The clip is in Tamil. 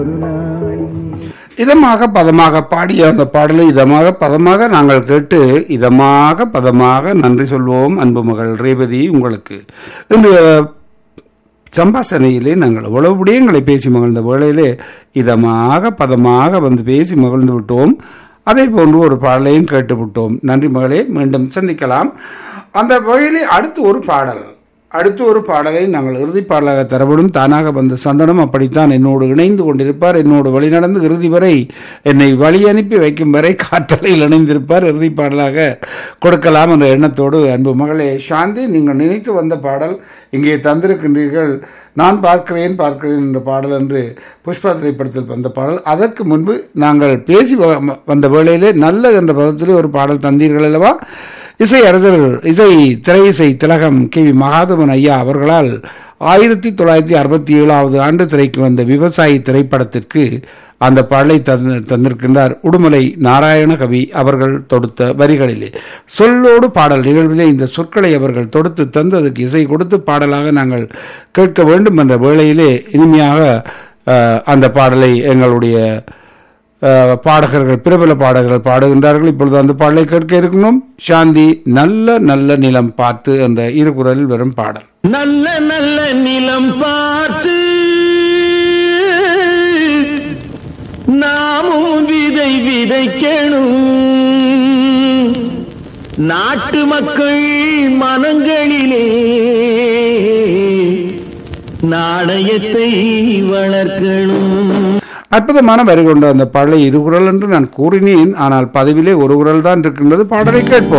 இதமாக பதமாக பாடிய அந்த பாடலை இதமாக பதமாக நாங்கள் கேட்டு இதமாக பதமாக நன்றி சொல்வோம் அன்பு மகள் ரேவதி உங்களுக்கு இன்று சம்பாசனையிலே நாங்கள் எவ்வளவு விடயங்களை பேசி மகிழ்ந்த வேளையிலே இதமாக பதமாக வந்து பேசி மகிழ்ந்து விட்டோம் அதே போன்று ஒரு பாடலையும் கேட்டு விட்டோம் நன்றி மகளே மீண்டும் சந்திக்கலாம் அந்த வகையிலே அடுத்து ஒரு பாடல் அடுத்து ஒரு பாடலை நாங்கள் இறுதி பாடலாக தரப்படும் தானாக வந்த சந்தனம் அப்படித்தான் என்னோடு இணைந்து கொண்டிருப்பார் என்னோடு வழிநடந்து இறுதி வரை என்னை வழி அனுப்பி வைக்கும் வரை காற்றலையில் இணைந்திருப்பார் இறுதி பாடலாக கொடுக்கலாம் என்ற எண்ணத்தோடு அன்பு மகளே சாந்தி நீங்கள் நினைத்து வந்த பாடல் இங்கே தந்திருக்கின்றீர்கள் நான் பார்க்கிறேன் பார்க்கிறேன் என்ற பாடல் என்று புஷ்பா திரைப்படத்தில் வந்த பாடல் அதற்கு முன்பு நாங்கள் பேசி வ- வந்த வேளையிலே நல்ல என்ற பதத்திலே ஒரு பாடல் தந்தீர்கள் அல்லவா இசை அரசர் இசை திரை இசை திலகம் கே வி மகாதவன் ஐயா அவர்களால் ஆயிரத்தி தொள்ளாயிரத்தி அறுபத்தி ஏழாவது ஆண்டு திரைக்கு வந்த விவசாயி திரைப்படத்திற்கு அந்த பாடலை தந்து தந்திருக்கின்றார் உடுமலை நாராயண கவி அவர்கள் தொடுத்த வரிகளிலே சொல்லோடு பாடல் நிகழ்விலே இந்த சொற்களை அவர்கள் தொடுத்து தந்ததுக்கு இசை கொடுத்து பாடலாக நாங்கள் கேட்க வேண்டும் என்ற வேளையிலே இனிமையாக அஹ், அந்த பாடலை எங்களுடைய அஹ், பாடகர்கள் பிரபல பாடகர்கள் பாடுகின்றார்கள் இப்பொழுது அந்த பாடலை கேட்க இருக்கணும் சாந்தி நல்ல நல்ல நிலம் பார்த்து என்ற இரு குரலில் வரும் பாடல் நல்ல நல்ல நிலம் பார்த்து நாமும் விதை விதைக்கணும் நாட்டு மக்கள் மனங்களிலே நாணயத்தை வளர்க்கணும் அற்புதமான வரி கொண்ட அந்த பாடலை இரு குரல் என்று நான் கூறினேன் ஆனால் பதிவிலே ஒரு குரல் தான் இருக்கின்றது பாடலை கேட்போம்